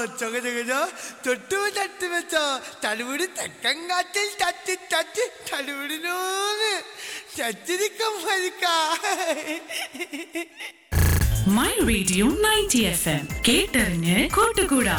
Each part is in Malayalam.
ചൊക ചൊക തൊട്ടു തട്ടി വെച്ചോ തലമുടി തെക്കൻ കാറ്റിൽ തട്ടി തട്ടി തലമുടിനോന്ന് ചച്ചിരിക്കം ഭരിക്കാ my radio ninety F M കേട്ടറിഞ്ഞ് കൂട്ടുകൂടാ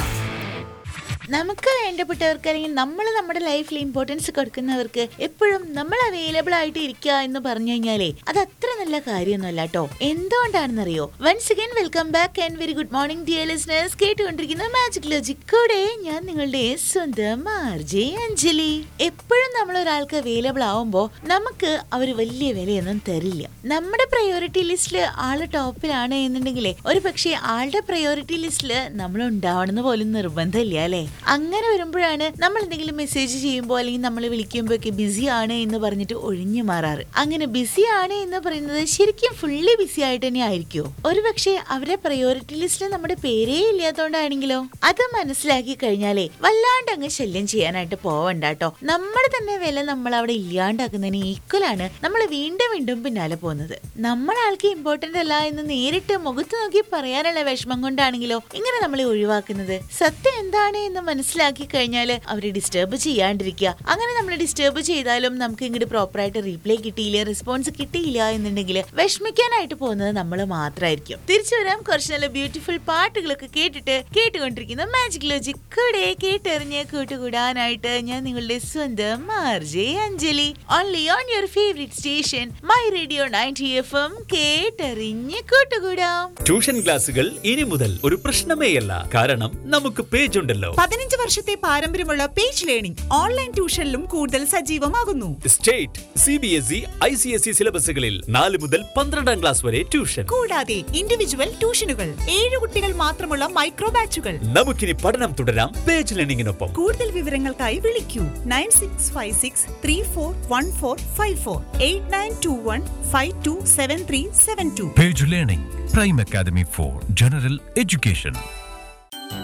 നമുക്ക് വേണ്ടപ്പെട്ടവർക്ക് അല്ലെങ്കിൽ നമ്മൾ നമ്മുടെ ലൈഫിൽ ഇമ്പോർട്ടൻസ് കൊടുക്കുന്നവർക്ക് എപ്പോഴും നമ്മൾ അവൈലബിൾ ആയിട്ട് ഇരിക്കുക എന്ന് പറഞ്ഞു കഴിഞ്ഞാലേ അത് അത്ര നല്ല കാര്യമൊന്നുമല്ല കേട്ടോ എന്തുകൊണ്ടാണെന്നറിയോ once again welcome back and very good morning dear listeners കേട്ടുകൊണ്ടിരിക്കുന്ന മാജിക് ലോജിക് കൂടെ ഞാൻ നിങ്ങളുടെ സ്വന്തം ആർജെ അഞ്ജലി എപ്പോഴും നമ്മൾ ഒരാൾക്ക് അവൈലബിൾ ആവുമ്പോൾ നമുക്ക് അവർ വലിയ വിലയൊന്നും തരില്ല നമ്മുടെ പ്രയോറിറ്റി ലിസ്റ്റിൽ ആള് ടോപ്പിലാണ് എന്നുണ്ടെങ്കിലേ ഒരു പക്ഷേ ആളുടെ പ്രയോറിറ്റി ലിസ്റ്റിൽ നമ്മൾ ഉണ്ടാവണമെന്ന് പോലും നിർബന്ധമില്ല അല്ലേ അങ്ങനെ വരുമ്പോഴാണ് നമ്മൾ എന്തെങ്കിലും മെസ്സേജ് ചെയ്യുമ്പോൾ അല്ലെങ്കിൽ നമ്മൾ വിളിക്കുമ്പോഴൊക്കെ ബിസി ആണ് എന്ന് പറഞ്ഞിട്ട് ഒഴിഞ്ഞു മാറാറ് അങ്ങനെ ബിസി ആണ് എന്ന് പറയുന്നത് ശരിക്കും ഫുള്ളി ബിസി ആയിട്ട് തന്നെ ആയിരിക്കുമോ ഒരു പക്ഷേ അവരുടെ പ്രയോറിറ്റി ലിസ്റ്റിൽ നമ്മുടെ പേരേ ഇല്ലാത്തോണ്ടാണെങ്കിലോ അത് മനസ്സിലാക്കി കഴിഞ്ഞാലേ വല്ലാണ്ട് അങ്ങ് ശല്യം ചെയ്യാനായിട്ട് പോവണ്ട കേട്ടോ നമ്മുടെ തന്നെ വില നമ്മൾ അവിടെ ഇല്ലാണ്ടാക്കുന്നതിന് ഈക്വലാണ് നമ്മൾ വീണ്ടും വീണ്ടും പിന്നാലെ പോകുന്നത് നമ്മൾ ആൾക്ക് ഇമ്പോർട്ടന്റ് അല്ല എന്ന് നേരിട്ട് മുഖത്ത് നോക്കി പറയാനുള്ള വിഷമം കൊണ്ടാണെങ്കിലോ ഇങ്ങനെ നമ്മളെ ഒഴിവാക്കുന്നത് സത്യം എന്താണ് എന്ന് മനസ്സിലാക്കി കഴിഞ്ഞാൽ അവരെ ഡിസ്റ്റർബ് ചെയ്യാണ്ടിരിക്കുക അങ്ങനെ നമ്മൾ ഡിസ്റ്റർബ് ചെയ്താലും നമുക്ക് ഇങ്ങോട്ട് പ്രോപ്പറായിട്ട് റീപ്ലൈ കിട്ടിയില്ല റെസ്പോൺസ് കിട്ടിയില്ല എന്നുണ്ടെങ്കിൽ വിഷമിക്കാനായിട്ട് പോകുന്നത് നമ്മൾ മാത്രമായിരിക്കും തിരിച്ചു വരാം കുറച്ച് നല്ല ബ്യൂട്ടിഫുൾ പാട്ടുകളൊക്കെ കേട്ടിട്ട് കേട്ടുകൊണ്ടിരിക്കുന്ന മാജിക് ലോജിക് കൂടെ കേട്ടെറിഞ്ഞ് കൂട്ടുകൂടാനായിട്ട് ഞാൻ നിങ്ങളുടെ സ്വന്തം RJ Anjali only on your favourite station my radio ninety F M കേട്ടെറിഞ്ഞ് കൂട്ടുകൂടാം ട്യൂഷൻ ക്ലാസുകൾ ഇനി മുതൽ ഒരു പ്രശ്നമേയല്ല കാരണം നമുക്ക് പേജ് ഉണ്ടല്ലോ പതിനഞ്ച് വർഷത്തെ പാരമ്പര്യമുള്ള പേജ് ലേണിംഗ് ഓൺലൈൻ ട്യൂഷനിലും കൂടുതൽ സജീവമാകുന്നു state C B S E I C S E സിലബസുകളിൽ നാല് മുതൽ പന്ത്രണ്ടാം ക്ലാസ് വരെ ട്യൂഷൻ കൂടാതെ ഇൻഡിവിജ്വൽ ട്യൂഷനുകൾ ഏഴ് കുട്ടികൾ മാത്രമുള്ള മൈക്രോ ബാച്ചുകൾ നമുക്കിനി പഠനം തുടരാം പേജ് ലേണിംഗിനൊപ്പം കൂടുതൽ വിവരങ്ങൾക്കായി വിളിക്കൂ nine six five six three four one four five four eight nine two one five two seven three seven two Page Learning, Prime Academy for General Education.